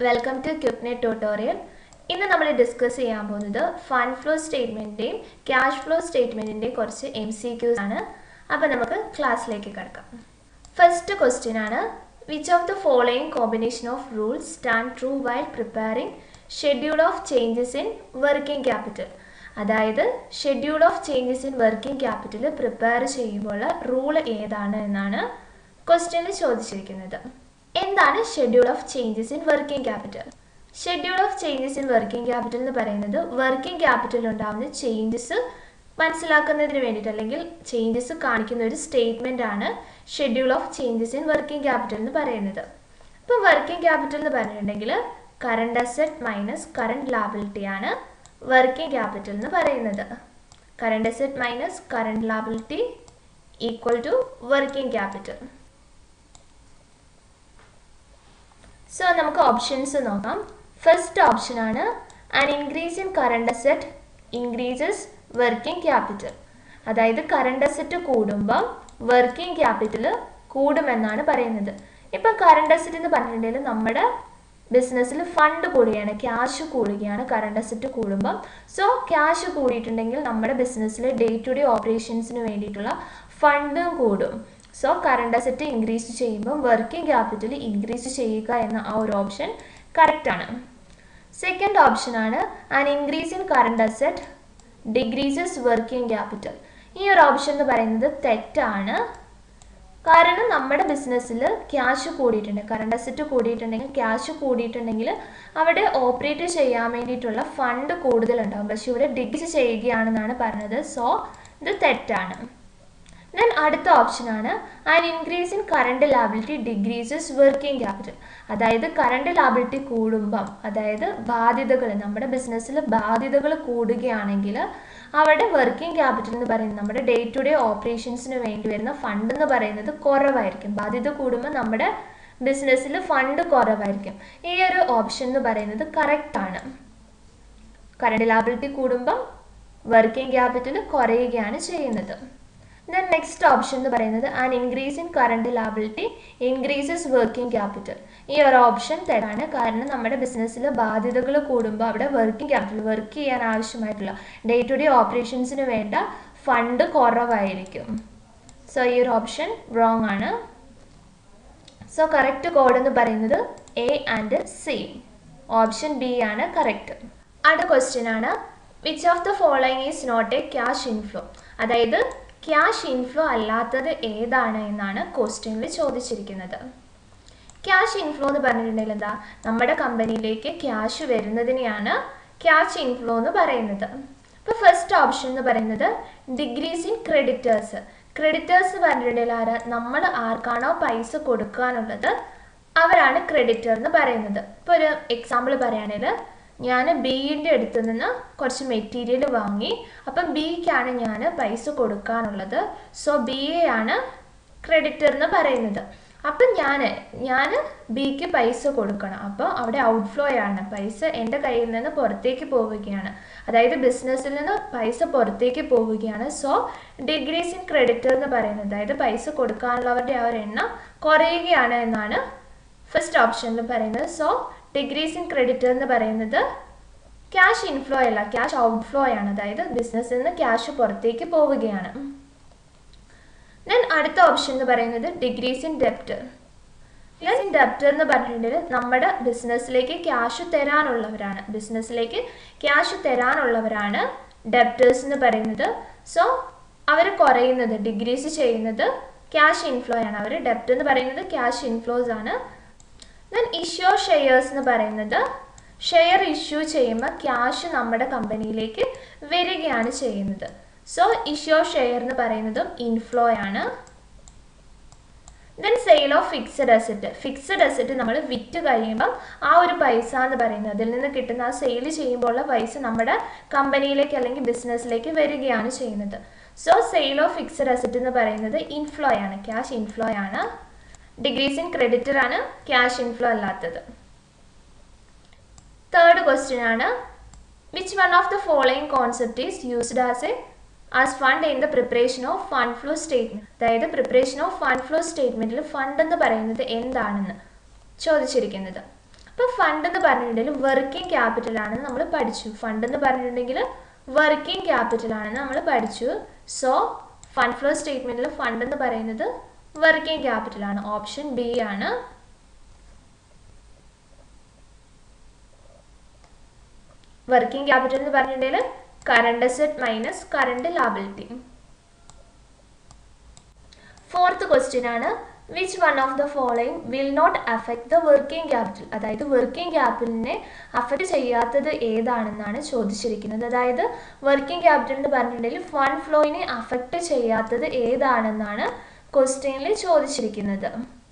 Welcome to ക്യുക്നെറ്റ് tutorial ഇന്ന് നമ്മൾ discuss ചെയ്യാൻ പോകുന്നത് ഫണ്ട് ഫ്ലോ സ്റ്റേറ്റ്മെൻറ്റിൻ്റെയും ക്യാഷ് ഫ്ലോ സ്റ്റേറ്റ്മെൻറ്റിൻ്റെയും കുറച്ച് എം സി ക്യൂസ് ആണ് അപ്പോൾ നമുക്ക് ക്ലാസ്സിലേക്ക് കിടക്കാം ഫസ്റ്റ് ക്വസ്റ്റ്യൻ ആണ് which of the following combination of rules stand true while preparing schedule of changes in working capital അതായത് schedule of changes in working capital prepare ചെയ്യുമ്പോൾ റൂൾ ഏതാണ് എന്നാണ് ക്വസ്റ്റ്യനിൽ ചോദിച്ചിരിക്കുന്നത് എന്താണ് schedule of changes in working capital schedule of changes in working capital എന്ന് പറയുന്നത് working capital ഉണ്ടാകുന്ന ചേഞ്ചസ് മനസ്സിലാക്കുന്നതിന് വേണ്ടിയിട്ട് അല്ലെങ്കിൽ ചേഞ്ചസ് കാണിക്കുന്ന ഒരു സ്റ്റേറ്റ്മെൻ്റ് ആണ് schedule of changes in working capital എന്ന് പറയുന്നത് ഇപ്പം വർക്കിംഗ് ക്യാപിറ്റൽ എന്ന് പറഞ്ഞിട്ടുണ്ടെങ്കിൽ current asset minus current liability ആണ് വർക്കിംഗ് ക്യാപിറ്റൽ എന്ന് പറയുന്നത് current asset minus current liability equal to working capital so നമുക്ക് ഓപ്ഷൻസ് നോക്കാം ഫസ്റ്റ് ഓപ്ഷൻ ആണ് an increase in current asset increases working capital അതായത് കറണ്ട് അസെറ്റ് കൂടുമ്പം വർക്കിംഗ് ക്യാപിറ്റൽ കൂടുമെന്നാണ് പറയുന്നത് ഇപ്പം കറണ്ട് അസെറ്റ് എന്ന് പറഞ്ഞിട്ടുണ്ടെങ്കിൽ നമ്മുടെ ബിസിനസ്സിൽ ഫണ്ട് കൂടുകയാണ് ക്യാഷ് കൂടുകയാണ് കറണ്ട് അസെറ്റ് കൂടുമ്പം സോ ക്യാഷ് കൂടിയിട്ടുണ്ടെങ്കിൽ നമ്മുടെ ബിസിനസ്സിലെ ഡേ ടു ഡേ ഓപ്പറേഷൻസിന് വേണ്ടിയിട്ടുള്ള ഫണ്ടും കൂടും സോ കറണ്ട് അസെറ്റ് ഇൻക്രീസ് ചെയ്യുമ്പോൾ വർക്കിംഗ് ക്യാപിറ്റൽ ഇൻക്രീസ് ചെയ്യുക എന്ന ആ ഒരു ഓപ്ഷൻ കറക്റ്റ് ആണ് സെക്കൻഡ് ഓപ്ഷൻ ആണ് an increase in current asset decreases working capital ഈ ഒരു ഓപ്ഷൻ എന്ന് പറയുന്നത് തെറ്റാണ് കാരണം നമ്മുടെ ബിസിനസ്സിൽ ക്യാഷ് കൂടിയിട്ടുണ്ട് കറണ്ട് അസെറ്റ് കൂടിയിട്ടുണ്ടെങ്കിൽ ക്യാഷ് കൂടിയിട്ടുണ്ടെങ്കിൽ അവിടെ ഓപ്പറേറ്റ് ചെയ്യാൻ വേണ്ടിയിട്ടുള്ള ഫണ്ട് കൂടുതലുണ്ടാകും പക്ഷെ ഇവിടെ ഡിഗ്രീസ് ചെയ്യുകയാണെന്നാണ് പറഞ്ഞത് സോ ഇത് തെറ്റാണ് ദെൻ അടുത്ത ഓപ്ഷനാണ് an increase in current liability decreases working capital അതായത് കറണ്ട് ലാബിലിറ്റി കൂടുമ്പം അതായത് ബാധ്യതകൾ നമ്മുടെ ബിസിനസ്സിൽ ബാധ്യതകൾ കൂടുകയാണെങ്കിൽ അവിടെ വർക്കിംഗ് ക്യാപിറ്റൽ എന്ന് പറയുന്നത് നമ്മുടെ ഡേ ടു ഡേ ഓപ്പറേഷൻസിന് വേണ്ടി വരുന്ന ഫണ്ട് എന്ന് പറയുന്നത് കുറവായിരിക്കും ബാധ്യത കൂടുമ്പോൾ നമ്മുടെ ബിസിനസ്സിൽ ഫണ്ട് കുറവായിരിക്കും ഈ ഒരു ഓപ്ഷൻ എന്ന് പറയുന്നത് കറക്റ്റ് ആണ് കറണ്ട് ലാബിലിറ്റി കൂടുമ്പം വർക്കിംഗ് ക്യാപിറ്റൽ കുറയുകയാണ് ചെയ്യുന്നത് ദെൻ നെക്സ്റ്റ് ഓപ്ഷൻ എന്ന് പറയുന്നത് an increase in current liability increases working capital ഈ ഒരു ഓപ്ഷൻ തെറ്റാണ് കാരണം നമ്മുടെ ബിസിനസ്സിൽ ബാധ്യതകൾ കൂടുമ്പോൾ അവിടെ വർക്കിംഗ് ക്യാപിറ്റൽ വർക്ക് ചെയ്യാൻ ആവശ്യമായിട്ടുള്ള ഡേ ടു ഡേ ഓപ്പറേഷൻസിന് വേണ്ട ഫണ്ട് കുറവായിരിക്കും സോ ഈ ഒരു ഓപ്ഷൻ റോങ് ആണ് സോ കറക്റ്റ് കോഡ് എന്ന് പറയുന്നത് A and C option B ആണ് കറക്റ്റ് അടുത്ത ക്വസ്റ്റ്യൻ ആണ് which of the following is not a cash inflow അതായത് ക്യാഷ് ഇൻഫ്ലോ അല്ലാത്തത് ഏതാണ് എന്നാണ് ക്വസ്റ്റ്യനിൽ ചോദിച്ചിരിക്കുന്നത് ക്യാഷ് ഇൻഫ്ലോ എന്ന് പറഞ്ഞിട്ടുണ്ടെങ്കിൽ എന്താ നമ്മുടെ കമ്പനിയിലേക്ക് ക്യാഷ് വരുന്നതിനെയാണ് ക്യാഷ് ഇൻഫ്ലോ എന്ന് പറയുന്നത് ഇപ്പോൾ ഫസ്റ്റ് ഓപ്ഷൻ എന്ന് പറയുന്നത് ഡിഗ്രീസ് ഇൻ ക്രെഡിറ്റേഴ്സ് ക്രെഡിറ്റേഴ്സ് പറഞ്ഞിട്ടുണ്ടെങ്കിൽ ആര് നമ്മൾ ആർക്കാണോ പൈസ കൊടുക്കാനുള്ളത് അവരാണ് ക്രെഡിറ്റർ എന്ന് പറയുന്നത് ഇപ്പോൾ ഒരു എക്സാമ്പിൾ പറയുകയാണെങ്കിൽ ഞാൻ ബിയുടെ അടുത്ത് നിന്ന് കുറച്ച് മെറ്റീരിയൽ വാങ്ങി അപ്പം ബിക്കാണ് ഞാൻ പൈസ കൊടുക്കാനുള്ളത് സോ ബി എ ആണ് ക്രെഡിറ്റർ എന്ന് പറയുന്നത് അപ്പം ഞാൻ ഞാൻ ബിക്ക് പൈസ കൊടുക്കണം അപ്പോൾ അവിടെ ഔട്ട്ഫ്ലോ ആണ് പൈസ എൻ്റെ കയ്യിൽ നിന്ന് പുറത്തേക്ക് പോവുകയാണ് അതായത് ബിസിനസ്സിൽ നിന്ന് പൈസ പുറത്തേക്ക് പോവുകയാണ് സോ ഡിഗ്രീസ് ഇൻ ക്രെഡിറ്റർ എന്ന് പറയുന്നത് അതായത് പൈസ കൊടുക്കാനുള്ളവരുടെ ആ ഒരു എണ്ണം കുറയുകയാണ് എന്നാണ് ഫസ്റ്റ് ഓപ്ഷനിൽ പറയുന്നത് സോ ഡിഗ്രീസ് ഇൻ ക്രെഡിറ്റർ എന്ന് പറയുന്നത് ക്യാഷ് ഇൻഫ്ലോ അല്ല ക്യാഷ് ഔട്ട്ഫ്ലോ ആണ് അതായത് ബിസിനസ്സിൽ നിന്ന് ക്യാഷ് പുറത്തേക്ക് പോവുകയാണ് ദെൻ അടുത്ത ഓപ്ഷൻ എന്ന് പറയുന്നത് degrees in depth degrees in depth എന്ന് പറഞ്ഞിട്ടുണ്ടെങ്കിൽ നമ്മുടെ ബിസിനസ്സിലേക്ക് ക്യാഷ് തരാനുള്ളവരാണ് ബിസിനസ്സിലേക്ക് ക്യാഷ് തരാനുള്ളവരാണ് ഡെപ്റ്റേഴ്സ് എന്ന് പറയുന്നത് സോ അവർ കുറയുന്നത് ഡിഗ്രീസ് ചെയ്യുന്നത് ക്യാഷ് ഇൻഫ്ലോ ആണ് അവർ ഡെപ്റ്റ് എന്ന് പറയുന്നത് ക്യാഷ് ഇൻഫ്ലോസ് ആണ് ദെൻ ഇഷ്യൂ ഷെയർസ് എന്ന് പറയുന്നത് ഷെയർ ഇഷ്യൂ ചെയ്യുമ്പോൾ ക്യാഷ് നമ്മുടെ കമ്പനിയിലേക്ക് വരികയാണ് ചെയ്യുന്നത് സോ ഇഷ്യൂ ഷെയർ എന്ന് പറയുന്നതും ഇൻഫ്ലോ ആണ് then sale of fixed asset fixed asset നമ്മൾ വിറ്റ് കഴിയുമ്പം ആ ഒരു പൈസ എന്ന് പറയുന്നത് അതിൽ നിന്ന് കിട്ടുന്ന ആ സെയിൽ ചെയ്യുമ്പോഴുള്ള പൈസ നമ്മുടെ കമ്പനിയിലേക്ക് അല്ലെങ്കിൽ ബിസിനസ്സിലേക്ക് വരികയാണ് ചെയ്യുന്നത് so sale of fixed asset എന്ന് പറയുന്നത് ഇൻഫ്ലോ ആണ് ക്യാഷ് ഇൻഫ്ലോ ആണ് ഡിഗ്രീസ് ഇൻ ക്രെഡിറ്റർ ആണ് ക്യാഷ് ഇൻഫ്ലോ അല്ലാത്തത് തേർഡ് ക്വസ്റ്റ്യൻ ആണ് which one of the following concept is used as a as fund in the preparation of fund flow statement അതായത് preparation of fund flow സ്റ്റേറ്റ്മെന്റിൽ fund എന്ന് പറയുന്നത് എന്താണെന്ന് ചോദിച്ചിരിക്കുന്നത് അപ്പോൾ ഫണ്ട് എന്ന് പറഞ്ഞിട്ടുണ്ടെങ്കിൽ വർക്കിംഗ് ക്യാപിറ്റൽ ആണ് നമ്മൾ പഠിച്ചു ഫണ്ട് എന്ന് പറഞ്ഞിട്ടുണ്ടെങ്കിൽ വർക്കിംഗ് ക്യാപിറ്റൽ ആണ് നമ്മൾ പഠിച്ചു സോ ഫണ്ട് ഫ്ലോ സ്റ്റേറ്റ്മെന്റിൽ ഫണ്ട് എന്ന് പറയുന്നത് വർക്കിംഗ് ക്യാപിറ്റൽ ആണ് ഓപ്ഷൻ ബി ആണ് വർക്കിംഗ് ക്യാപിറ്റൽ എന്ന് പറഞ്ഞിട്ടുണ്ടെങ്കിൽ current asset minus current liability fourth question ആണ് which one of the following will not affect the working capital അതായത് വർക്കിംഗ് ക്യാപിറ്റലിനെ അഫക്റ്റ് ചെയ്യാത്തത് ഏതാണെന്നാണ് ചോദിച്ചിരിക്കുന്നത് അതായത് വർക്കിംഗ് ക്യാപിറ്റൽ എന്ന് പറഞ്ഞിട്ടുണ്ടെങ്കിൽ ഫണ്ട് ഫ്ലോയിനെ അഫക്റ്റ് ചെയ്യാത്തത് ഏതാണെന്നാണ് ക്വസ്റ്റ്യനിൽ ചോദിച്ചിരിക്കുന്നത്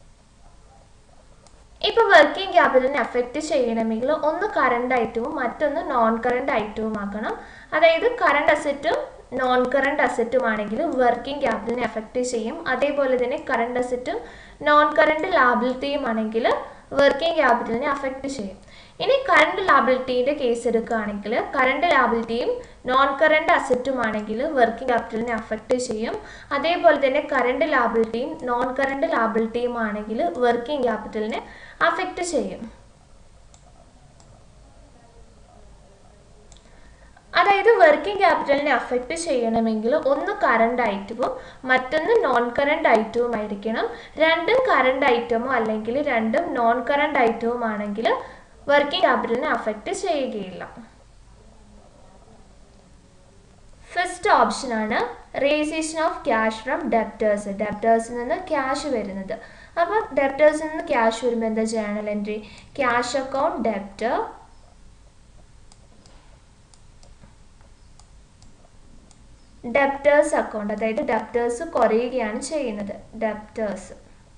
ഇപ്പോൾ വർക്കിംഗ് ക്യാപിറ്റലിനെ അഫക്റ്റ് ചെയ്യണമെങ്കിൽ ഒന്ന് കറണ്ട് ഐറ്റവും മറ്റൊന്ന് നോൺ കറണ്ട് ഐറ്റവും ആക്കണം അതായത് കറണ്ട് അസറ്റും നോൺ കറണ്ട് അസറ്റും ആണെങ്കിൽ വർക്കിംഗ് ക്യാപിറ്റലിനെ അഫക്റ്റ് ചെയ്യും അതേപോലെ തന്നെ കറണ്ട് അസറ്റും നോൺ കറണ്ട് ലാബിലിറ്റിയും ആണെങ്കിൽ വർക്കിംഗ് ക്യാപിറ്റലിനെ അഫക്റ്റ് ചെയ്യും ഇനി കറണ്ട് ലാബിലിറ്റീൻ്റെ കേസ് എടുക്കുകയാണെങ്കിൽ കറണ്ട് ലാബിലിറ്റിയും നോൺ കറണ്ട് അസറ്റും ആണെങ്കിൽ വർക്കിംഗ് ക്യാപിറ്റലിനെ അഫക്റ്റ് ചെയ്യും അതേപോലെ തന്നെ കറണ്ട് ലാബിലിറ്റിയും നോൺ കറണ്ട് ലാബിലിറ്റിയും ആണെങ്കിൽ വർക്കിംഗ് ക്യാപിറ്റലിനെ അഫക്റ്റ് ചെയ്യും അതായത് വർക്കിംഗ് ക്യാപിറ്റലിനെ അഫക്റ്റ് ചെയ്യണമെങ്കിൽ ഒന്ന് കറണ്ട് ഐറ്റവും മറ്റൊന്ന് നോൺ കറണ്ട് ഐറ്റവും ആയിരിക്കണം രണ്ടും കറണ്ട് ഐറ്റമോ അല്ലെങ്കിൽ രണ്ടും നോൺ കറണ്ട് ഐറ്റവും ആണെങ്കിൽ വർക്കിംഗ് ക്യാപിറ്റലിനെ അഫക്റ്റ് ചെയ്യുകയില്ല ഫസ്റ്റ് ഓപ്ഷൻ ആണ് realisation of cash from debtors ഡെപ്റ്റേഴ്സിൽ നിന്ന് ക്യാഷ് വരുന്നത് അപ്പോൾ ഡെപ്റ്റേഴ്സിൽ നിന്ന് ക്യാഷ് വരുമ്പോൾ എന്താ journal entry cash account debtor debtors account അതായത് ഡെപ്റ്റേഴ്സ് കുറയുകയാണ് ചെയ്യുന്നത് ഡെപ്റ്റേഴ്സ്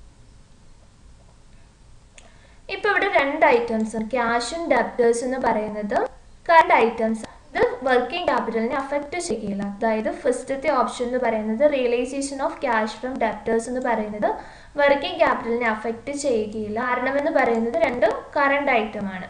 ഇപ്പൊ ഇവിടെ രണ്ട് ഐറ്റംസ് ക്യാഷും ഡെപ്റ്റേഴ്സ് എന്ന് പറയുന്നത് കറണ്ട് ഐറ്റംസ് ഇത് വർക്കിംഗ് ക്യാപിറ്റലിനെ അഫക്റ്റ് ചെയ്യില്ല അതായത് ഫസ്റ്റത്തെ ഓപ്ഷൻ എന്ന് പറയുന്നത് realisation of cash from debtors എന്ന് പറയുന്നത് വർക്കിംഗ് ക്യാപിറ്റലിനെ അഫക്റ്റ് ചെയ്യുകയില്ല കാരണം എന്ന് പറയുന്നത് രണ്ടും കറണ്ട് ഐറ്റം ആണ്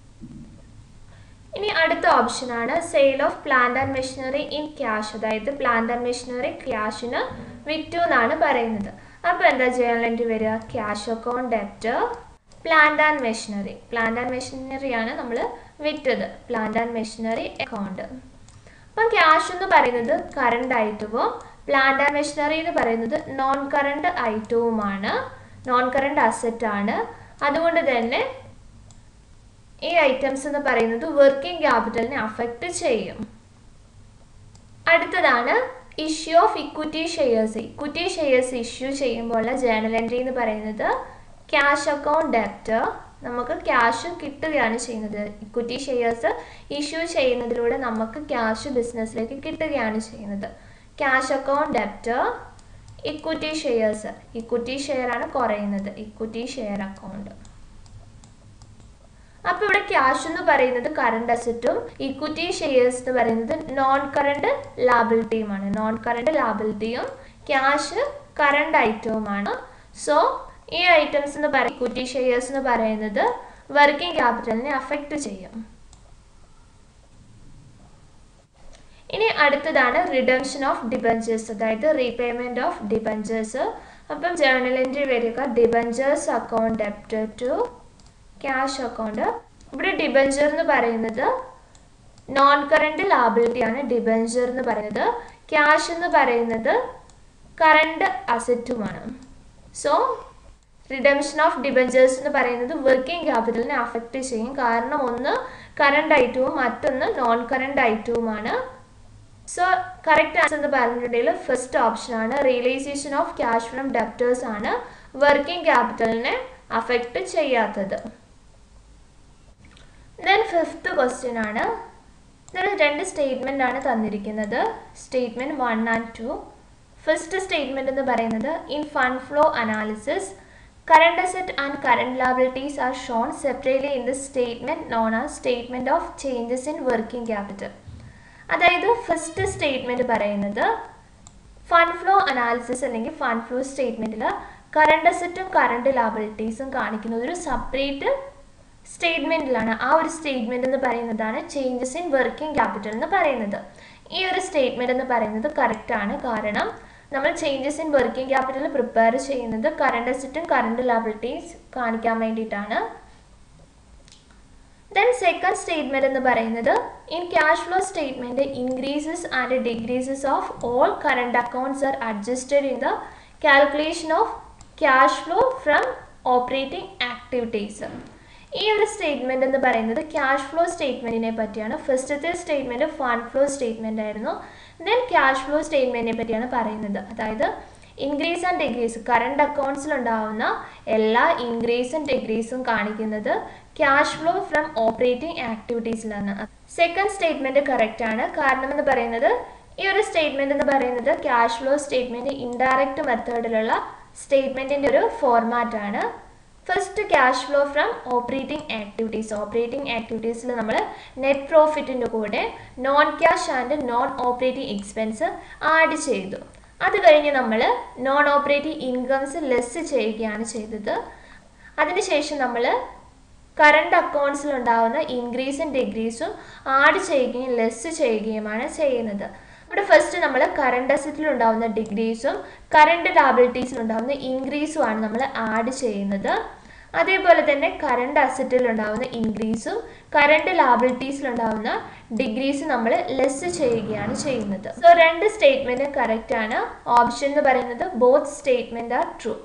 ഇനി അടുത്ത ഓപ്ഷൻ ആണ് sale of plant and machinery in cash അതായത് പ്ലാന്റ് ആൻഡ് മെഷീനറി ക്യാഷിന് വിറ്റു എന്നാണ് പറയുന്നത് അപ്പോൾ എന്താ ചെയ്യാൻ വരിക cash account debtor plant and machinery plant and machinery ആണ് നമ്മൾ വിറ്റത് പ്ലാന്റ് ആൻഡ് മെഷീനറി അക്കൗണ്ട് അപ്പം ക്യാഷ് എന്ന് പറയുന്നത് കറണ്ട് ഐറ്റവും പ്ലാന്റ് ആൻഡ് മെഷീനറി എന്ന് പറയുന്നത് നോൺ കറണ്ട് ഐറ്റവുമാണ് നോൺ കറണ്ട് അസറ്റ് ആണ് അതുകൊണ്ട് തന്നെ ഈ ഐറ്റംസ് എന്ന് പറയുന്നത് വർക്കിംഗ് ക്യാപിറ്റലിനെ അഫക്റ്റ് ചെയ്യും അടുത്തതാണ് issue of equity shares equity shares issue ചെയ്യുമ്പോഴുള്ള ജേണൽ എൻട്രി എന്ന് പറയുന്നത് ക്യാഷ് അക്കൗണ്ട് ഡെപ്റ്റർ നമുക്ക് ക്യാഷ് കിട്ടുകയാണ് ചെയ്യുന്നത് ഇക്വിറ്റി ഷെയർസ് ഇഷ്യൂ ചെയ്യുന്നതിലൂടെ നമുക്ക് ക്യാഷ് ബിസിനസ്സിലേക്ക് കിട്ടുകയാണ് ചെയ്യുന്നത് cash account debtor equity shares equity share ആണ് കുറയുന്നത് ഇക്വിറ്റി ഷെയർ അക്കൗണ്ട് അപ്പൊ ഇവിടെ ക്യാഷ് എന്ന് പറയുന്നത് കറണ്ട് അസറ്റും ഇക്വിറ്റി ഷെയർസ് എന്ന് പറയുന്നത് നോൺ കറണ്ട് ലാബിലിറ്റിയുമാണ് നോൺ കറണ്ട് ലാബിലിറ്റിയും ക്യാഷ് കറണ്ട് ഐറ്റവുമാണ് സോ ഈ ഐറ്റംസ് എന്ന് പറയുന്നത് ഇക്വിറ്റി ഷെയർസ് എന്ന് പറയുന്നത് വർക്കിംഗ് ക്യാപിറ്റലിനെ അഫക്റ്റ് ചെയ്യും ഇനി അടുത്തതാണ് റിഡംഷൻ ഓഫ് ഡിബഞ്ചേഴ്സ് അതായത് റീപേയ്മെന്റ് ഓഫ് ഡിബഞ്ചേഴ്സ് അപ്പം ജേർണൽ എൻട്രി വരിക ഡിബഞ്ചേഴ്സ് അക്കൗണ്ട് ഡെപ്റ്റ് ടു ക്യാഷ് അക്കൗണ്ട് ഇവിടെ ഡിബഞ്ചർ എന്ന് പറയുന്നത് നോൺ കറണ്ട് ലാബിലിറ്റി ആണ് ഡിബഞ്ചർ എന്ന് പറയുന്നത് ക്യാഷ് എന്ന് പറയുന്നത് കറണ്ട് അസറ്റുമാണ് സോ റിഡംഷൻ ഓഫ് ഡിബഞ്ചേഴ്സ് എന്ന് പറയുന്നത് വർക്കിംഗ് ക്യാപിറ്റലിനെ അഫക്റ്റ് ചെയ്യും കാരണം ഒന്ന് കറണ്ട് ഐറ്റവും മറ്റൊന്ന് നോൺ കറണ്ട് ഐറ്റവുമാണ് സോ കറക്റ്റ് ആൻസർ എന്ന് പറഞ്ഞിട്ടുണ്ടെങ്കിൽ ഫസ്റ്റ് ഓപ്ഷൻ ആണ് realisation of cash from debtors ആണ് വർക്കിംഗ് ക്യാപിറ്റലിനെ അഫക്റ്റ് ചെയ്യാത്തത് ദെൻ ഫിഫ്ത്ത് ക്വസ്റ്റ്യൻ ആണ് ഇതിൽ രണ്ട് സ്റ്റേറ്റ്മെൻ്റ് ആണ് തന്നിരിക്കുന്നത് statement one and two first statement എന്ന് പറയുന്നത് in fund flow analysis current asset and current liabilities are shown separately in the statement known ആ statement of changes in working capital അതായത് first statement പറയുന്നത് fund flow analysis അല്ലെങ്കിൽ fund flow സ്റ്റേറ്റ്മെൻറ്റിൽ കറണ്ട് അസറ്റും current ലാബിലിറ്റീസും കാണിക്കുന്നത് ഒരു സെപ്പറേറ്റ് സ്റ്റേറ്റ്മെൻറ്റിലാണ് ആ ഒരു സ്റ്റേറ്റ്മെൻറ്റ് എന്ന് പറയുന്നതാണ് ചേഞ്ചസ് ഇൻ വർക്കിംഗ് ക്യാപിറ്റൽ എന്ന് പറയുന്നത് ഈ ഒരു സ്റ്റേറ്റ്മെൻറ്റ് എന്ന് പറയുന്നത് കറക്റ്റാണ് കാരണം നമ്മൾ changes in working capital prepare ചെയ്യുന്നത് കറണ്ട് അസറ്റും കറണ്ട് ലാബിലിറ്റീസ് കാണിക്കാൻ വേണ്ടിയിട്ടാണ് ദെൻ സെക്കൻഡ് സ്റ്റേറ്റ്മെന്റ് എന്ന് പറയുന്നത് in cash flow statement increases and decreases of all current accounts are adjusted in the calculation of cash flow from operating activities ഈ ഒരു statement എന്ന് പറയുന്നത് ക്യാഷ് ഫ്ലോ സ്റ്റേറ്റ്മെന്റിനെ പറ്റിയാണ് ഫസ്റ്റത്തെ സ്റ്റേറ്റ്മെന്റ് ഫണ്ട് ഫ്ലോ സ്റ്റേറ്റ്മെന്റ് ആയിരുന്നു ദെൻ ക്യാഷ് ഫ്ലോ സ്റ്റേറ്റ്മെന്റിനെ പറ്റിയാണ് പറയുന്നത് അതായത് ഇൻക്രീസ് ആൻഡ് ഡിക്രീസ് കറണ്ട് അക്കൗണ്ട്സിൽ ഉണ്ടാവുന്ന എല്ലാ ഇൻക്രീസും ഡിക്രീസും കാണിക്കുന്നത് ക്യാഷ് ഫ്ലോ ഫ്രം ഓപ്പറേറ്റിംഗ് ആക്ടിവിറ്റീസിലാണ് സെക്കൻഡ് സ്റ്റേറ്റ്മെന്റ് കറക്റ്റ് ആണ് കാരണം എന്ന് പറയുന്നത് ഈ ഒരു സ്റ്റേറ്റ്മെന്റ് എന്ന് പറയുന്നത് ക്യാഷ് ഫ്ലോ സ്റ്റേറ്റ്മെന്റ് ഇൻഡയറക്റ്റ് മെത്തേഡിലുള്ള സ്റ്റേറ്റ്മെന്റിന്റെ ഒരു ഫോർമാറ്റ് ആണ് first cash flow from operating activities operating ആക്ടിവിറ്റീസിൽ നമ്മൾ നെറ്റ് പ്രോഫിറ്റിൻ്റെ കൂടെ non cash and non operating expense add ചെയ്തു അത് കഴിഞ്ഞ് നമ്മൾ നോൺ ഓപ്പറേറ്റിംഗ് ഇൻകംസ് ലെസ് ചെയ്യുകയാണ് ചെയ്തത് അതിനുശേഷം നമ്മൾ കറണ്ട് അക്കൗണ്ട്സിൽ ഉണ്ടാകുന്ന ഇൻക്രീസും ഡിക്രീസും ആഡ് ചെയ്യുകയും ലെസ് ചെയ്യുകയുമാണ് ചെയ്യുന്നത് ഇവിടെ ഫസ്റ്റ് നമ്മൾ കറണ്ട് അസറ്റിൽ ഉണ്ടാകുന്ന ഡിഗ്രീസും കറണ്ട് ലാബിലിറ്റീസിൽ ഉണ്ടാകുന്ന ഇൻക്രീസും ആണ് നമ്മൾ ആഡ് ചെയ്യുന്നത് അതേപോലെ തന്നെ കറണ്ട് അസറ്റിൽ ഉണ്ടാകുന്ന ഇൻക്രീസും കറണ്ട് ലാബിലിറ്റീസിൽ ഉണ്ടാകുന്ന ഡിഗ്രീസ് നമ്മൾ ലെസ് ചെയ്യുകയാണ് ചെയ്യുന്നത് സോ രണ്ട് സ്റ്റേറ്റ്മെന്റ് കറക്റ്റ് ആണ് ഓപ്ഷൻ എന്ന് പറയുന്നത് ബോത്ത് സ്റ്റേറ്റ്മെന്റ് ആർ ട്രൂ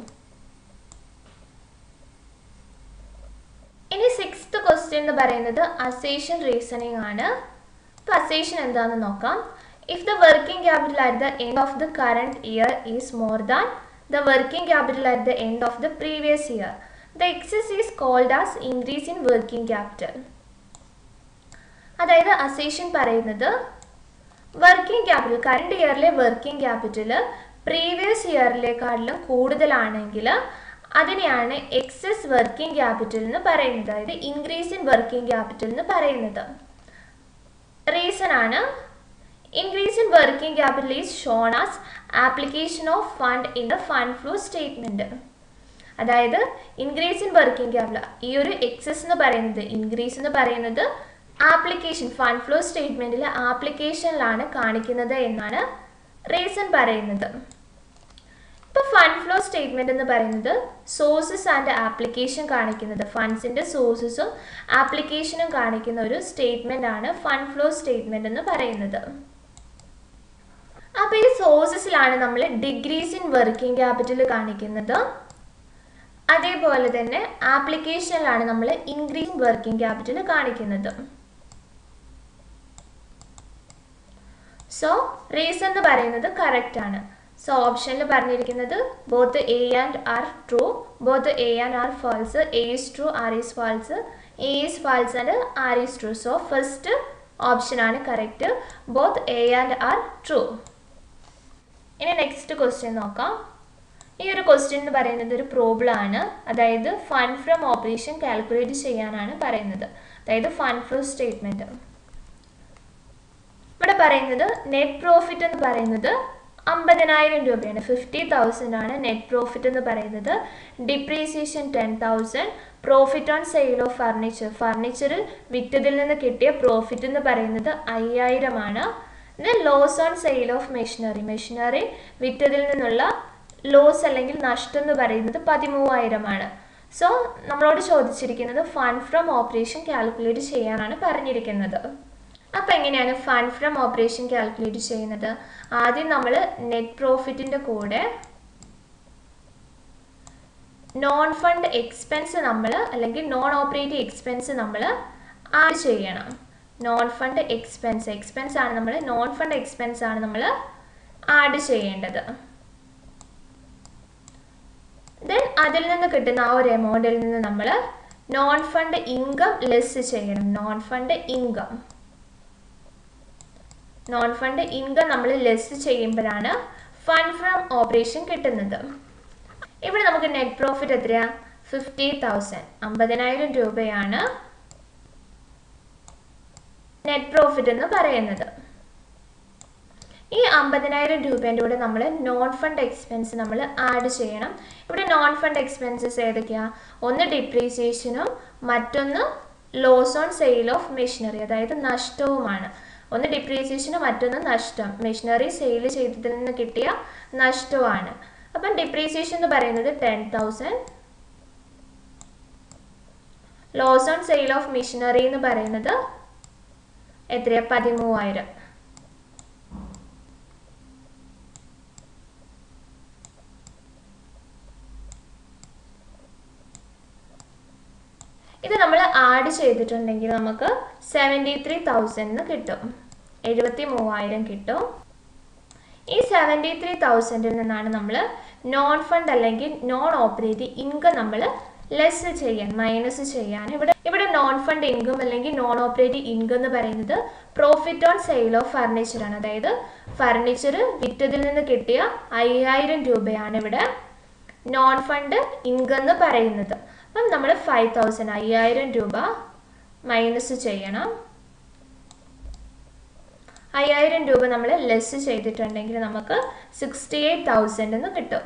ഇനി സിക്സ്ത് ക്വസ്റ്റ്യൻ എന്ന് പറയുന്നത് അസേഷൻ റീസണിങ് ആണ് അപ്പോൾ അസേഷൻ എന്താണെന്ന് നോക്കാം if the working capital at the end of the current year is more than the working capital at the end of the previous year the excess is called as increase in working capital അതായത് assertion പറയുന്നത് working capital current ഇയറിലെ working capital previous ഇയറിലേക്കാട്ടിലും കൂടുതലാണെങ്കിൽ അതിനെയാണ് excess working capital എന്ന് പറയുന്നത് അതായത് increase in working capital എന്ന് പറയുന്നത് റീസൺ ആണ് Increase in working capital is shown as application of fund in the fund flow statement. അതായത് ഇൻക്രീസ് ഇൻ വർക്കിംഗ് ക്യാപിറ്റൽ ഈ ഒരു എക്സസ് എന്ന് പറയുന്നത് ഇൻക്രീസ് എന്ന് പറയുന്നത് ആപ്ലിക്കേഷൻ ഫണ്ട് ഫ്ലോ സ്റ്റേറ്റ്മെന്റിലെ ആപ്ലിക്കേഷനിലാണ് കാണിക്കുന്നത് എന്നാണ് റീസൺ പറയുന്നത് ഇപ്പോൾ ഫണ്ട് ഫ്ലോ സ്റ്റേറ്റ്മെന്റ് എന്ന് പറയുന്നത് സോഴ്സസ് ആൻഡ് ആപ്ലിക്കേഷൻ കാണിക്കുന്നത് ഫണ്ട്സിന്റെ സോഴ്സസും ആപ്ലിക്കേഷനും കാണിക്കുന്ന ഒരു സ്റ്റേറ്റ്മെന്റ് ആണ് ഫണ്ട് ഫ്ലോ സ്റ്റേറ്റ്മെന്റ് എന്ന് പറയുന്നത് അപ്പോൾ ഈ സോഴ്സസിലാണ് നമ്മൾ ഡിഗ്രീസ് ഇൻ വർക്കിംഗ് ക്യാപിറ്റൽ കാണിക്കുന്നത് അതേപോലെ തന്നെ ആപ്ലിക്കേഷനിലാണ് നമ്മൾ ഇൻക്രീസ് വർക്കിംഗ് ക്യാപിറ്റൽ കാണിക്കുന്നത് സോ റീസൺ എന്ന് പറയുന്നത് കറക്റ്റ് ആണ് സോ ഓപ്ഷനിൽ പറഞ്ഞിരിക്കുന്നത് both A and R true both A and R false A is true R is false A is false and R is true so first option ആണ് correct both A and R true ഇനി next question നോക്കാം ഈ ഒരു question എന്ന് പറയുന്നത് ഒരു problem ആണ് അതായത് ഫണ്ട് ഫ്രം ഓപ്പറേഷൻ കാൽക്കുലേറ്റ് ചെയ്യാനാണ് പറയുന്നത് അതായത് ഫണ്ട് ഫ്ലോ സ്റ്റേറ്റ്മെന്റ് ഇവിടെ പറയുന്നത് നെറ്റ് പ്രോഫിറ്റ് എന്ന് പറയുന്നത് അമ്പതിനായിരം രൂപയാണ് ഫിഫ്റ്റി തൗസൻഡ് ആണ് നെറ്റ് പ്രോഫിറ്റ് എന്ന് പറയുന്നത് depreciation ten thousand profit on sale of furniture furniture വിറ്റതിൽ നിന്ന് കിട്ടിയ പ്രോഫിറ്റ് എന്ന് പറയുന്നത് അയ്യായിരമാണ് then loss on sale of machinery machinery വിറ്റതിൽ നിന്നുള്ള ലോസ് അല്ലെങ്കിൽ നഷ്ടം എന്ന് പറയുന്നത് പതിമൂവായിരമാണ് സോ നമ്മളോട് ചോദിച്ചിരിക്കുന്നത് ഫണ്ട് ഫ്രം ഓപ്പറേഷൻ കാൽക്കുലേറ്റ് ചെയ്യാനാണ് പറഞ്ഞിരിക്കുന്നത് അപ്പോൾ എങ്ങനെയാണ് ഫണ്ട് ഫ്രം ഓപ്പറേഷൻ കാൽക്കുലേറ്റ് ചെയ്യുന്നത് ആദ്യം നമ്മൾ നെറ്റ് പ്രോഫിറ്റിൻ്റെ കൂടെ നോൺ ഫണ്ട് എക്സ്പെൻസ് നമ്മൾ അല്ലെങ്കിൽ നോൺ ഓപ്പറേറ്റീവ് എക്സ്പെൻസ് നമ്മൾ ആഡ് ചെയ്യണം നോൺ ഫണ്ട് എക്സ്പെൻസ് എക്സ്പെൻസ് ആണ് നമ്മൾ നോൺ ഫണ്ട് എക്സ്പെൻസ് ആണ് നമ്മൾ ആഡ് ചെയ്യേണ്ടത് ദെൻ അതിൽ നിന്ന് കിട്ടുന്ന ആ ഒരു എമൗണ്ടിൽ നിന്ന് നമ്മൾ നോൺ ഫണ്ട് ഇൻകം ലെസ് ചെയ്യണം non fund income non fund income നമ്മൾ ലെസ് ചെയ്യുമ്പോഴാണ് ഫണ്ട് ഫ്രം ഓപ്പറേഷൻ കിട്ടുന്നത് ഇവിടെ നമുക്ക് നെറ്റ് പ്രോഫിറ്റ് എത്രയാ ഫിഫ്റ്റി തൗസൻഡ് അമ്പതിനായിരം രൂപയാണ് നെറ്റ് പ്രോഫിറ്റ് എന്ന് പറയുന്നത് ഈ അമ്പതിനായിരം രൂപേൻ്റെ കൂടെ നമ്മൾ നോൺ ഫണ്ട് എക്സ്പെൻസ് നമ്മൾ ആഡ് ചെയ്യണം ഇവിടെ നോൺ ഫണ്ട് എക്സ്പെൻസസ് ഏതൊക്കെയാ ഒന്ന് ഡിപ്രീസിയേഷനും മറ്റൊന്ന് loss on sale of machinery അതായത് നഷ്ടവുമാണ് ഒന്ന് ഡിപ്രീസിയേഷനും മറ്റൊന്ന് നഷ്ടം മെഷീനറി സെയിൽ ചെയ്തതിൽ നിന്ന് കിട്ടിയ നഷ്ടമാണ് അപ്പം ഡിപ്രീസിയേഷൻ എന്ന് പറയുന്നത് ten thousand loss on sale of machinery എന്ന് പറയുന്നത് എത്രയാ പതിമൂവായിരം ഇത് നമ്മൾ ആഡ് ചെയ്തിട്ടുണ്ടെങ്കിൽ നമുക്ക് സെവൻറ്റി ത്രീ തൗസൻഡിന് കിട്ടും എഴുപത്തി മൂവായിരം കിട്ടും ഈ സെവൻറ്റി ത്രീ തൗസൻഡിൽ നിന്നാണ് നമ്മൾ നോൺ ഫണ്ട് അല്ലെങ്കിൽ നോൺ ഓപ്പറേറ്റീവ് ഇൻകം നമ്മൾ ലെസ് ചെയ്യാൻ മൈനസ് ചെയ്യാൻ ഇവിടെ ഇവിടെ നോൺ ഫണ്ട് ഇൻകം അല്ലെങ്കിൽ നോൺ ഓപ്പറേറ്റീവ് ഇൻകം എന്ന് പറയുന്നത് profit on sale of furniture ആണ് അതായത് ഫർണിച്ചർ വിറ്റതിൽ നിന്ന് കിട്ടിയ അയ്യായിരം രൂപയാണ് ഇവിടെ നോൺ ഫണ്ട് ഇൻകം എന്ന് പറയുന്നത് അപ്പം നമ്മൾ ഫൈവ് തൗസൻഡ് അയ്യായിരം രൂപ മൈനസ് ചെയ്യണം അയ്യായിരം രൂപ നമ്മൾ ലെസ് ചെയ്തിട്ടുണ്ടെങ്കിൽ നമുക്ക് സിക്സ്റ്റി എയ്റ്റ് തൗസൻഡ് എന്ന് കിട്ടും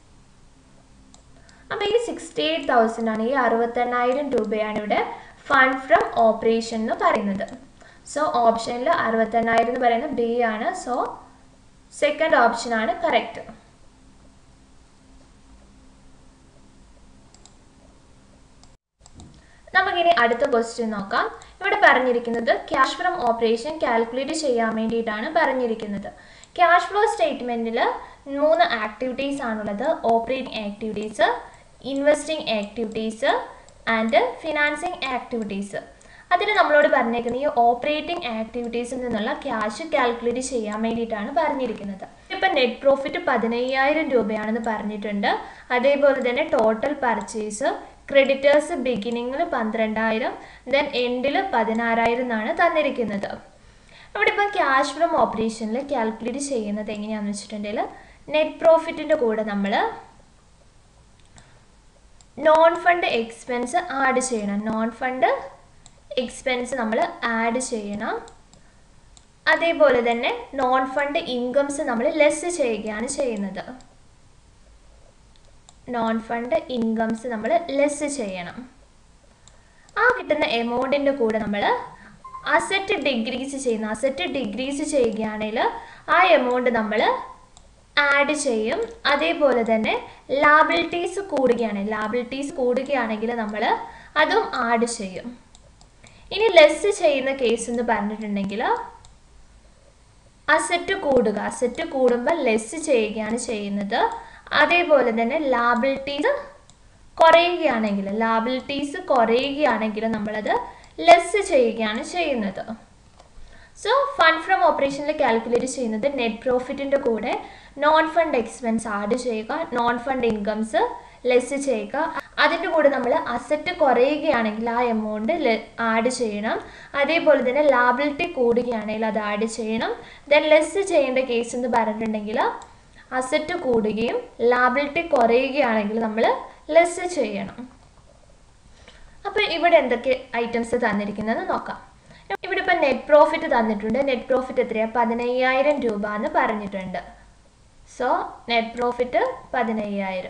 അപ്പോൾ ഈ സിക്സ്റ്റി എയ്റ്റ് തൗസൻഡ് ആണ് ഈ അറുപത്തെണ്ണായിരം രൂപയാണ് ഇവിടെ ഫണ്ട് ഫ്രം ഓപ്പറേഷൻ എന്ന് പറയുന്നത് സോ ഓപ്ഷനിൽ അറുപത്തെണ്ണായിരം എന്ന് പറയുന്നത് ബി ആണ് സോ സെക്കൻഡ് ഓപ്ഷൻ ആണ് കറക്റ്റ് നമുക്കിനി അടുത്ത ക്വസ്റ്റ്യൻ നോക്കാം ഇവിടെ പറഞ്ഞിരിക്കുന്നത് ക്യാഷ് ഫ്രം ഓപ്പറേഷൻ കാൽക്കുലേറ്റ് ചെയ്യാൻ വേണ്ടിയിട്ടാണ് പറഞ്ഞിരിക്കുന്നത് ക്യാഷ് ഫ്ലോ സ്റ്റേറ്റ്മെൻറ്റിൽ മൂന്ന് ആക്ടിവിറ്റീസ് ആണുള്ളത് operating activities investing activities and financing activities അതിന് നമ്മളോട് പറഞ്ഞേക്കുന്നത് ഈ ഓപ്പറേറ്റിംഗ് ആക്ടിവിറ്റീസിൽ നിന്നുള്ള ക്യാഷ് കാൽക്കുലേറ്റ് ചെയ്യാൻ വേണ്ടിയിട്ടാണ് പറഞ്ഞിരിക്കുന്നത് ഇപ്പം നെറ്റ് പ്രോഫിറ്റ് പതിനയ്യായിരം രൂപയാണെന്ന് പറഞ്ഞിട്ടുണ്ട് അതേപോലെ തന്നെ ടോട്ടൽ പർച്ചേസ് ക്രെഡിറ്റേഴ്സ് ബിഗിനിങ്ങിൽ പന്ത്രണ്ടായിരം ദെൻ എൻഡിൽ പതിനാറായിരം എന്നാണ് തന്നിരിക്കുന്നത് അവിടെ ഇപ്പം ക്യാഷ് ഫ്രം ഓപ്പറേഷനിൽ കാൽക്കുലേറ്റ് ചെയ്യുന്നത് എങ്ങനെയാണെന്ന് വെച്ചിട്ടുണ്ടെങ്കിൽ നെറ്റ് പ്രോഫിറ്റിൻ്റെ കൂടെ നമ്മൾ നോൺ ഫണ്ട് എക്സ്പെൻസ് ആഡ് ചെയ്യണം നോൺ ഫണ്ട് എക്സ്പെൻസ് നമ്മൾ ആഡ് ചെയ്യണം അതേപോലെ തന്നെ നോൺ ഫണ്ട് ഇൻകംസ് നമ്മൾ ലെസ് ചെയ്യുകയാണ് ചെയ്യുന്നത് നോൺ ഫണ്ട് ഇൻകംസ് നമ്മൾ ലെസ് ചെയ്യണം ആ കിട്ടുന്ന എമൗണ്ടിൻ്റെ കൂടെ നമ്മൾ അസറ്റ് ഡിഗ്രീസ് ചെയ്യുന്ന അസറ്റ് ഡിഗ്രീസ് ചെയ്യുകയാണെങ്കിൽ ആ എമൗണ്ട് നമ്മൾ ആഡ് ചെയ്യും അതേപോലെ തന്നെ ലാബിലിറ്റീസ് കൂടുകയാണ് ലാബിലിറ്റീസ് കൂടുകയാണെങ്കിൽ നമ്മൾ അതും ആഡ് ചെയ്യും ഇനി ലെസ് ചെയ്യുന്ന കേസ് എന്ന് പറഞ്ഞിട്ടുണ്ടെങ്കിൽ അസറ്റ് കൂടുക അസറ്റ് കൂടുമ്പോൾ ലെസ് ചെയ്യുകയാണ് ചെയ്യുന്നത് അതേപോലെ തന്നെ ലാബിലിറ്റീസ് കുറയുകയാണെങ്കിൽ ലാബിലിറ്റീസ് കുറയുകയാണെങ്കിൽ നമ്മളത് ലെസ് ചെയ്യുകയാണ് ചെയ്യുന്നത് സോ ഫണ്ട് ഫ്രം ഓപ്പറേഷനിൽ കാൽക്കുലേറ്റ് ചെയ്യുന്നത് നെറ്റ് പ്രോഫിറ്റിൻ്റെ കൂടെ നോൺ ഫണ്ട് എക്സ്പെൻസ് ആഡ് ചെയ്യുക നോൺ ഫണ്ട് ഇൻകംസ് ലെസ് ചെയ്യുക അതിൻ്റെ കൂടെ നമ്മൾ അസറ്റ് കുറയുകയാണെങ്കിൽ ആ എമൗണ്ട് ആഡ് ചെയ്യണം അതേപോലെ തന്നെ ലാബിലിറ്റി കൂടുകയാണെങ്കിൽ അത് ആഡ് ചെയ്യണം ദെൻ ലെസ് ചെയ്യേണ്ട കേസ് എന്ന് പറഞ്ഞിട്ടുണ്ടെങ്കിൽ അസറ്റ് കൂടുകയും ലാബിലിറ്റി കുറയുകയാണെങ്കിൽ നമ്മൾ ലെസ് ചെയ്യണം അപ്പോൾ ഇവിടെ എന്തൊക്കെ ഐറ്റംസ് തന്നിരിക്കുന്നത് നോക്കാം ഇവിടെ ഇപ്പം നെറ്റ് പ്രോഫിറ്റ് തന്നിട്ടുണ്ട് നെറ്റ് പ്രോഫിറ്റ് എത്രയാണ് പതിനയ്യായിരം രൂപ എന്ന് പറഞ്ഞിട്ടുണ്ട് സോ നെറ്റ് പ്രോഫിറ്റ് പതിനയ്യായിരം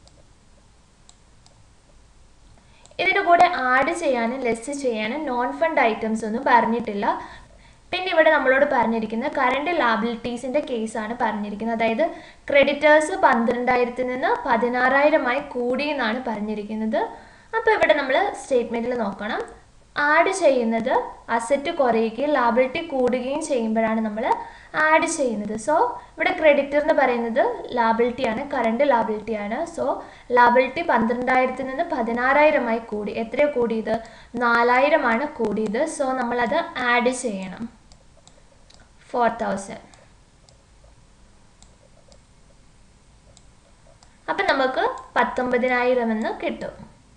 ഇതിൻ്റെ കൂടെ ആഡ് ചെയ്യാനും ലെസ് ചെയ്യാനും നോൺ ഫണ്ട് ഐറ്റംസ് ഒന്നും പറഞ്ഞിട്ടില്ല പിന്നെ ഇവിടെ നമ്മളോട് പറഞ്ഞിരിക്കുന്നത് കറണ്ട് ലാബിലിറ്റീസിൻ്റെ കേസാണ് പറഞ്ഞിരിക്കുന്നത് അതായത് ക്രെഡിറ്റേഴ്സ് പന്ത്രണ്ടായിരത്തിൽ നിന്ന് പതിനാറായിരമായി കൂടി എന്നാണ് പറഞ്ഞിരിക്കുന്നത് അപ്പോൾ ഇവിടെ നമ്മൾ സ്റ്റേറ്റ്മെൻറ്റിൽ നോക്കണം ആഡ് ചെയ്യുന്നത് അസറ്റ് കുറയുകയും ലാബിലിറ്റി കൂടുകയും ചെയ്യുമ്പോഴാണ് നമ്മൾ ആഡ് ചെയ്യുന്നത് സോ ഇവിടെ ക്രെഡിറ്റർ എന്ന് പറയുന്നത് ലാബിലിറ്റിയാണ് കറണ്ട് ലാബിലിറ്റിയാണ് സോ ലാബിലിറ്റി പന്ത്രണ്ടായിരത്തിൽ നിന്ന് പതിനാറായിരമായി കൂടി എത്രയാണ് കൂടിയത് നാലായിരമാണ് കൂടിയത് സോ നമ്മളത് ആഡ് ചെയ്യണം ഫോർ തൗസൻഡ് അപ്പം നമുക്ക് പത്തൊമ്പതിനായിരം എന്ന് കിട്ടും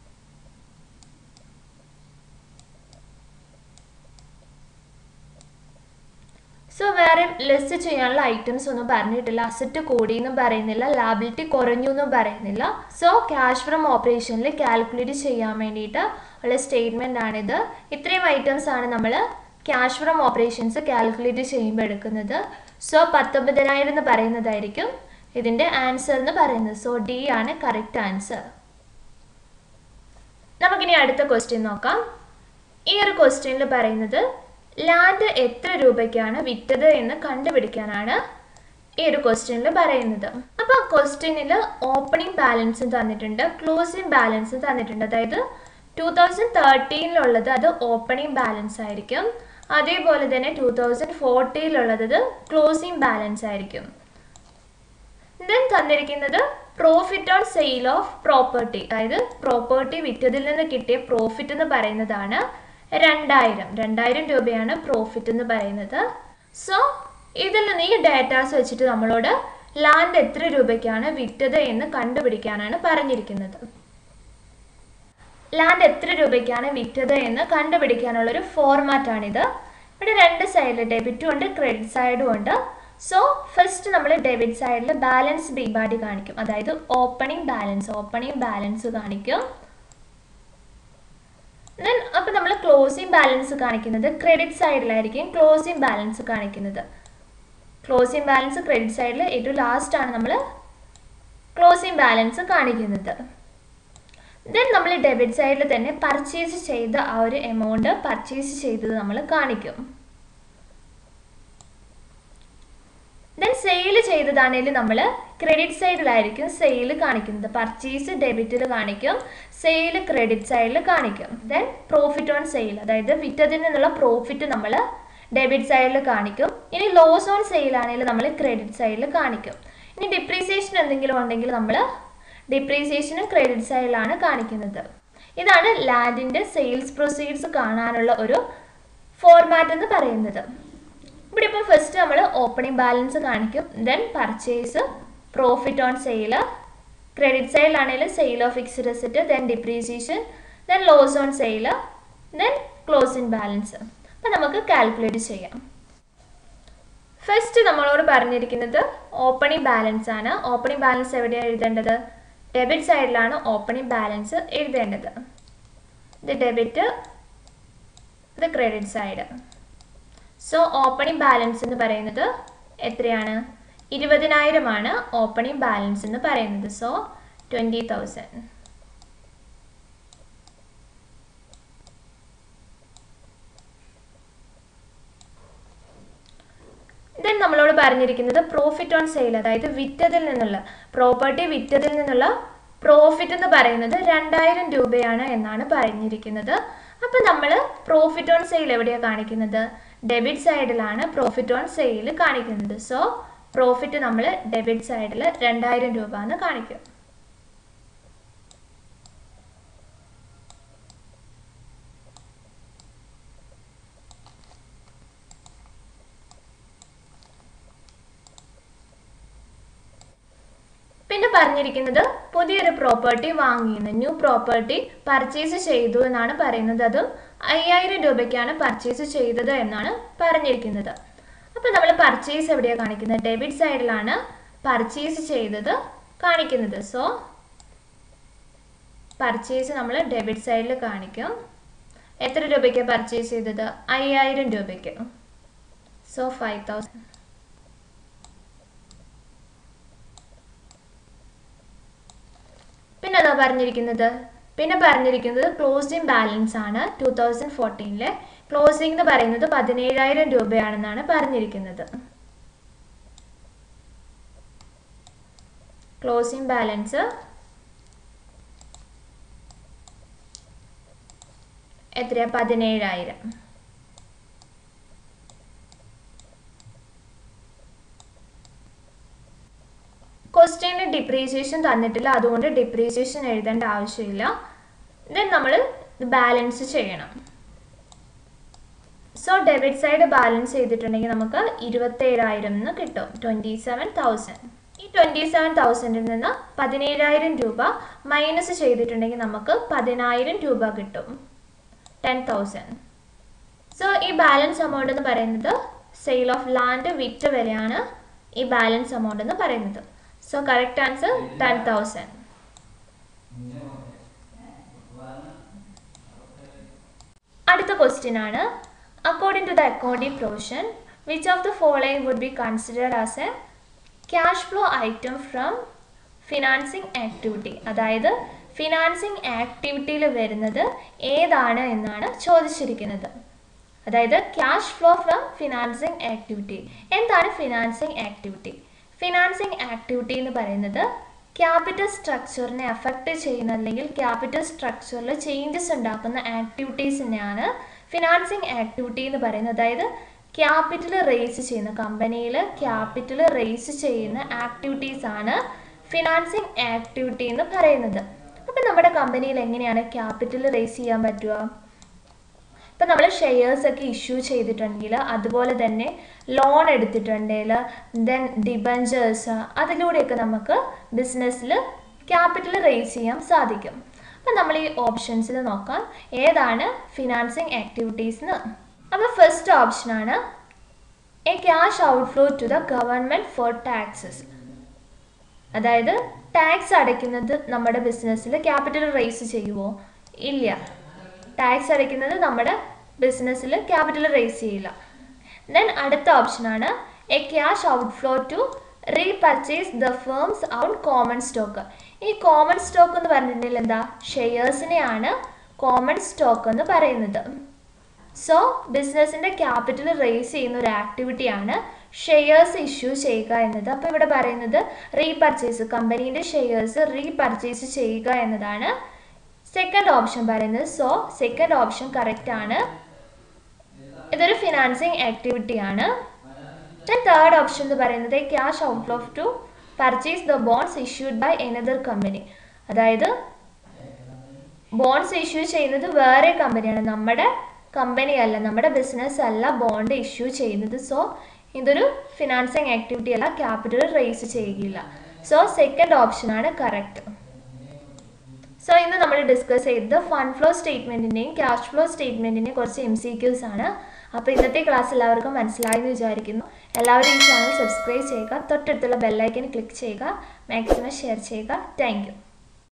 സോ വേറെ ലെസ് ചെയ്യാനുള്ള ഐറ്റംസ് ഒന്നും പറഞ്ഞിട്ടില്ല അസറ്റ് കൂടി എന്നും പറയുന്നില്ല ലാബിലിറ്റി കുറഞ്ഞു എന്നും പറയുന്നില്ല സോ ക്യാഷ് ഫ്രം ഓപ്പറേഷനിൽ കാൽക്കുലേറ്റ് ചെയ്യാൻ വേണ്ടിയിട്ട് ഉള്ള സ്റ്റേറ്റ്മെൻ്റ് ആണിത് ഇത്രയും ഐറ്റംസ് ആണ് നമ്മൾ ക്യാഷ് ഫ്രം ഓപ്പറേഷൻസ് കാൽക്കുലേറ്റ് ചെയ്യുമ്പോൾ എടുക്കുന്നത് സോ പത്തൊമ്പതിനായിരം എന്ന് പറയുന്നതായിരിക്കും ഇതിൻ്റെ ആൻസർ എന്ന് പറയുന്നത് സോ ഡി ആണ് കറക്റ്റ് ആൻസർ നമുക്കിനി അടുത്ത ക്വസ്റ്റ്യൻ നോക്കാം ഈ ഒരു ക്വസ്റ്റ്യനിൽ പറയുന്നത് ലാൻഡ് എത്ര രൂപയ്ക്കാണ് വിറ്റത് എന്ന് കണ്ടുപിടിക്കാനാണ് ഈ ഒരു ക്വസ്റ്റ്യനിൽ പറയുന്നത് അപ്പോൾ ക്വസ്റ്റ്യനിൽ ഓപ്പണിംഗ് ബാലൻസ് തന്നിട്ടുണ്ട് ക്ലോസിംഗ് ബാലൻസ് തന്നിട്ടുണ്ട് അതായത് ടൂ തൗസൻഡ് തേർട്ടീനിലുള്ളത് അത് ഓപ്പണിംഗ് ബാലൻസ് ആയിരിക്കും അതേപോലെ തന്നെ ടൂ തൗസൻഡ് ഫോർട്ടീനിലുള്ളത് അത് ക്ലോസിംഗ് ബാലൻസ് ആയിരിക്കും ദെൻ തന്നിരിക്കുന്നത് profit on sale of property അതായത് പ്രോപ്പർട്ടി വിറ്റതിൽ നിന്ന് കിട്ടിയ പ്രോഫിറ്റ് എന്ന് പറയുന്നതാണ് രണ്ടായിരം രണ്ടായിരം രൂപയാണ് പ്രോഫിറ്റ് എന്ന് പറയുന്നത് സോ ഇതിൽ നിന്ന് ഈ ഡാറ്റാസ് വെച്ചിട്ട് നമ്മളോട് ലാൻഡ് എത്ര രൂപയ്ക്കാണ് വിറ്റത് എന്ന് കണ്ടുപിടിക്കാനാണ് പറഞ്ഞിരിക്കുന്നത് ലാൻഡ് എത്ര രൂപയ്ക്കാണ് വിറ്റത് എന്ന് കണ്ടുപിടിക്കാനുള്ള ഒരു ഫോർമാറ്റാണിത് ഇവിടെ രണ്ട് സൈഡിൽ ഡെബിറ്റും ഉണ്ട് ക്രെഡിറ്റ് സൈഡും ഉണ്ട് സോ ഫസ്റ്റ് നമ്മൾ ഡെബിറ്റ് സൈഡിൽ ബാലൻസ് ബി ബാഡി കാണിക്കും അതായത് ഓപ്പണിംഗ് ബാലൻസ് ഓപ്പണിംഗ് ബാലൻസ് കാണിക്കും ദെൻ അപ്പോൾ നമ്മൾ ക്ലോസിംഗ് ബാലൻസ് കാണിക്കുന്നത് ക്രെഡിറ്റ് സൈഡിലായിരിക്കും ക്ലോസിംഗ് ബാലൻസ് കാണിക്കുന്നത് ക്ലോസിംഗ് ബാലൻസ് ക്രെഡിറ്റ് സൈഡിൽ ഏറ്റവും ലാസ്റ്റ് ആണ് നമ്മൾ ക്ലോസിംഗ് ബാലൻസ് കാണിക്കുന്നത് ദെൻ നമ്മൾ ഡെബിറ്റ് സൈഡിൽ തന്നെ പർച്ചേസ് ചെയ്ത ആ ഒരു എമൗണ്ട് പർച്ചേസ് ചെയ്തത് നമ്മൾ കാണിക്കും ദെൻ സെയിൽ ചെയ്തതാണെങ്കിൽ നമ്മൾ ക്രെഡിറ്റ് സൈഡിലായിരിക്കും സെയിൽ കാണിക്കുന്നത് പർച്ചേസ് ഡെബിറ്റിൽ കാണിക്കും സെയിൽ ക്രെഡിറ്റ് സൈഡിൽ കാണിക്കും ദെൻ പ്രോഫിറ്റ് ഓൺ സെയിൽ അതായത് വിറ്റതിൽ നിന്നുള്ള പ്രോഫിറ്റ് നമ്മൾ ഡെബിറ്റ് സൈഡിൽ കാണിക്കും ഇനി ലോസ് ഓൺ സെയിൽ ആണെങ്കിൽ നമ്മൾ ക്രെഡിറ്റ് സൈഡിൽ കാണിക്കും ഇനി ഡിപ്രീസിയേഷൻ എന്തെങ്കിലും ഉണ്ടെങ്കിൽ നമ്മൾ ഡിപ്രീസിയേഷനും ക്രെഡിറ്റ് സൈഡിലാണ് കാണിക്കുന്നത് ഇതാണ് ലാൻഡിൻ്റെ സെയിൽസ് പ്രൊസീഡ്സ് കാണാനുള്ള ഒരു ഫോർമാറ്റ് എന്ന് പറയുന്നത് ഇവിടെ ഇപ്പോൾ ഫസ്റ്റ് നമ്മൾ ഓപ്പണിംഗ് ബാലൻസ് കാണിക്കും then purchase profit on sale credit സൈഡിലാണെങ്കിൽ sale of fixed asset then depreciation then loss on sale then closing balance അപ്പം നമുക്ക് കാൽക്കുലേറ്റ് ചെയ്യാം ഫസ്റ്റ് നമ്മളോട് പറഞ്ഞിരിക്കുന്നത് ഓപ്പണിംഗ് ബാലൻസ് ആണ് ഓപ്പണിംഗ് ബാലൻസ് എവിടെയാണ് എഴുതേണ്ടത് ഡെബിറ്റ് സൈഡിലാണ് ഓപ്പണിംഗ് ബാലൻസ് എഴുതേണ്ടത് ഇത് ഡെബിറ്റ് ഇത് credit side so opening balance എന്ന് പറയുന്നത് എത്രയാണ് ഇരുപതിനായിരമാണ് ഓപ്പണിംഗ് ബാലൻസ് എന്ന് പറയുന്നത് സോ ട്വൻറ്റി തൗസൻഡ് ദെൻ നമ്മളോട് പറഞ്ഞിരിക്കുന്നത് പ്രോഫിറ്റ് ഓൺ സെയിൽ അതായത് വിറ്റതിൽ നിന്നുള്ള പ്രോപ്പർട്ടി വിറ്റതിൽ നിന്നുള്ള പ്രോഫിറ്റ് എന്ന് പറയുന്നത് രണ്ടായിരം രൂപയാണ് എന്നാണ് പറഞ്ഞിരിക്കുന്നത് അപ്പം നമ്മൾ പ്രോഫിറ്റ് ഓൺ സെയിൽ എവിടെയാണ് കാണിക്കുന്നത് ഡെബിറ്റ് സൈഡിലാണ് പ്രോഫിറ്റ് ഓൺ സെയിൽ കാണിക്കുന്നത് സോ പ്രോഫിറ്റ് നമ്മൾ ഡെബിറ്റ് സൈഡിൽ രണ്ടായിരം രൂപ എന്ന് കാണിക്കും പിന്നെ പറഞ്ഞിരിക്കുന്നത് പുതിയൊരു പ്രോപ്പർട്ടി വാങ്ങിയെന്ന് ന്യൂ പ്രോപ്പർട്ടി പർച്ചേസ് ചെയ്തു എന്നാണ് പറയുന്നത് അതും അയ്യായിരം രൂപയ്ക്കാണ് പർച്ചേസ് ചെയ്തത് എന്നാണ് പറഞ്ഞിരിക്കുന്നത് അപ്പോൾ നമ്മൾ പർച്ചേസ് എവിടെയാണ് കാണിക്കുന്നത് ഡെബിറ്റ് സൈഡിലാണ് പർച്ചേസ് ചെയ്തത് കാണിക്കുന്നത് സോ പർച്ചേസ് നമ്മൾ ഡെബിറ്റ് സൈഡിൽ കാണിക്കും എത്ര രൂപയ്ക്ക് പർച്ചേസ് ചെയ്തത് അയ്യായിരം രൂപയ്ക്ക് സോ ഫൈവ് തൗസൻഡ് പിന്നെ എന്താ പറഞ്ഞിരിക്കുന്നത് പിന്നെ പറഞ്ഞിരിക്കുന്നത് ക്ലോസിംഗ് ബാലൻസ് ആണ് ടൂ തൗസൻഡ് ഫോർട്ടീനിലെ ക്ലോസിംഗ് എന്ന് പറയുന്നത് പതിനേഴായിരം രൂപയാണെന്നാണ് പറഞ്ഞിരിക്കുന്നത് ക്ലോസിംഗ് ബാലൻസ് എത്രയാ പതിനേഴായിരം ക്വസ്റ്റ്യനിൽ ഡിപ്രീസിയേഷൻ തന്നിട്ടില്ല അതുകൊണ്ട് ഡിപ്രീസിയേഷൻ എഴുതേണ്ട ആവശ്യമില്ല ദെൻ നമ്മൾ ബാലൻസ് ചെയ്യണം സോ ഡെബിറ്റ് സൈഡ് ബാലൻസ് ചെയ്തിട്ടുണ്ടെങ്കിൽ നമുക്ക് ഇരുപത്തേഴായിരം എന്ന് കിട്ടും ട്വൻറ്റി സെവൻ തൗസൻഡ് ഈ ട്വൻറ്റി സെവൻ തൗസൻഡിൽ നിന്ന് പതിനേഴായിരം രൂപ മൈനസ് ചെയ്തിട്ടുണ്ടെങ്കിൽ നമുക്ക് പതിനായിരം രൂപ കിട്ടും ടെൻ തൗസൻഡ് സോ ഈ ബാലൻസ് എമൗണ്ട് എന്ന് പറയുന്നത് സെയിൽ ഓഫ് ലാൻഡ് വിറ്റ് വിലയാണ് ഈ ബാലൻസ് എമൗണ്ട് എന്ന് പറയുന്നത് so correct answer ten thousand അടുത്ത ക്വസ്റ്റ്യൻ ആണ് according to the accounting provision which of the following would be considered as a cash flow item from financing activity അതായത് ഫിനാൻസിങ് ആക്ടിവിറ്റിയിൽ വരുന്നത് ഏതാണ് എന്നാണ് ചോദിച്ചിരിക്കുന്നത് അതായത് cash flow from financing activity എന്താണ് ഫിനാൻസിങ് ആക്ടിവിറ്റി ഫിനാൻസിങ് ആക്ടിവിറ്റി എന്ന് പറയുന്നത് ക്യാപിറ്റൽ സ്ട്രക്ചറിനെ അഫക്റ്റ് ചെയ്യുന്ന അല്ലെങ്കിൽ ക്യാപിറ്റൽ സ്ട്രക്ചറിൽ ചേഞ്ചസ് ഉണ്ടാക്കുന്ന ആക്ടിവിറ്റീസിനെയാണ് ഫിനാൻസിങ് ആക്ടിവിറ്റി എന്ന് പറയുന്നത് അതായത് ക്യാപിറ്റൽ റേസ് ചെയ്യുന്ന കമ്പനിയിൽ ക്യാപിറ്റൽ റേസ് ചെയ്യുന്ന ആക്ടിവിറ്റീസ് ആണ് ഫിനാൻസിങ് ആക്ടിവിറ്റി എന്ന് പറയുന്നത് അപ്പം നമ്മുടെ കമ്പനിയിൽ എങ്ങനെയാണ് ക്യാപിറ്റൽ റേസ് ചെയ്യാൻ പറ്റുക ഇപ്പം നമ്മൾ ഷെയർസ് ഒക്കെ ഇഷ്യൂ ചെയ്തിട്ടുണ്ടെങ്കിൽ അതുപോലെ തന്നെ ലോൺ എടുത്തിട്ടുണ്ടെങ്കിൽ ദെൻ ഡിബഞ്ചേഴ്സ് അതിലൂടെയൊക്കെ നമുക്ക് ബിസിനസ്സിൽ ക്യാപിറ്റൽ റേസ് ചെയ്യാൻ സാധിക്കും അപ്പം നമ്മൾ ഈ ഓപ്ഷൻസിൽ നോക്കാം ഏതാണ് ഫിനാൻസിങ് ആക്ടിവിറ്റീസ് എന്ന് അപ്പോൾ ഫസ്റ്റ് ഓപ്ഷനാണ് a cash outflow to the government for taxes അതായത് ടാക്സ് അടയ്ക്കുന്നത് നമ്മുടെ ബിസിനസ്സിൽ ക്യാപിറ്റൽ റേസ് ചെയ്യുമോ ഇല്ല ടാക്സ് അടയ്ക്കുന്നത് നമ്മുടെ ബിസിനസ്സിൽ ക്യാപിറ്റൽ റേസ് ചെയ്യില്ല ദെൻ അടുത്ത ഓപ്ഷനാണ് a cash outflow to repurchase the firm's own common stock ഈ കോമൺ സ്റ്റോക്ക് എന്ന് പറഞ്ഞിട്ടുണ്ടെങ്കിൽ എന്താ ഷെയർസിനെയാണ് കോമൺ സ്റ്റോക്ക് എന്ന് പറയുന്നത് സോ ബിസിനസ്സിൻ്റെ ക്യാപിറ്റൽ റേസ് ചെയ്യുന്ന ഒരു ആക്ടിവിറ്റിയാണ് ഷെയർസ് ഇഷ്യൂ ചെയ്യുക എന്നത് അപ്പോൾ ഇവിടെ പറയുന്നത് റീപർച്ചേസ് കമ്പനീൻ്റെ ഷെയർസ് റീപർച്ചേസ് ചെയ്യുക എന്നതാണ് സെക്കൻഡ് ഓപ്ഷൻ പറയുന്നത് സോ സെക്കൻഡ് ഓപ്ഷൻ കറക്റ്റ് ആണ് ഇതൊരു ഫിനാൻസിങ് ആക്ടിവിറ്റി ആണ് തേർഡ് ഓപ്ഷൻ എന്ന് പറയുന്നത് cash outflow to purchase the bonds issued by another company അതായത് ബോൺസ് ഇഷ്യൂ ചെയ്യുന്നത് വേറെ കമ്പനിയാണ് നമ്മുടെ കമ്പനി അല്ല നമ്മുടെ ബിസിനസ് അല്ല ബോണ്ട് ഇഷ്യൂ ചെയ്യുന്നത് സോ ഇതൊരു ഫിനാൻസിങ് ആക്ടിവിറ്റി അല്ല ക്യാപിറ്റൽ റേസ് ചെയ്യുകയില്ല സോ സെക്കൻഡ് ഓപ്ഷനാണ് കറക്റ്റ് സോ ഇന്ന് നമ്മൾ ഡിസ്കസ് ചെയ്തത് ഫണ്ട് ഫ്ലോ സ്റ്റേറ്റ്മെൻറ്റിൻ്റെയും ക്യാഷ് ഫ്ലോ സ്റ്റേറ്റ്മെൻറ്റിൻ്റെയും കുറച്ച് എം സി ക്യൂസ് ആണ് അപ്പോൾ ഇന്നത്തെ ക്ലാസ് എല്ലാവർക്കും മനസ്സിലായെന്ന് വിചാരിക്കുന്നു എല്ലാവരും ഈ ചാനൽ സബ്സ്ക്രൈബ് ചെയ്യുക തൊട്ടടുത്തുള്ള ബെല്ലൈക്കൻ ക്ലിക്ക് ചെയ്യുക മാക്സിമം ഷെയർ ചെയ്യുക താങ്ക്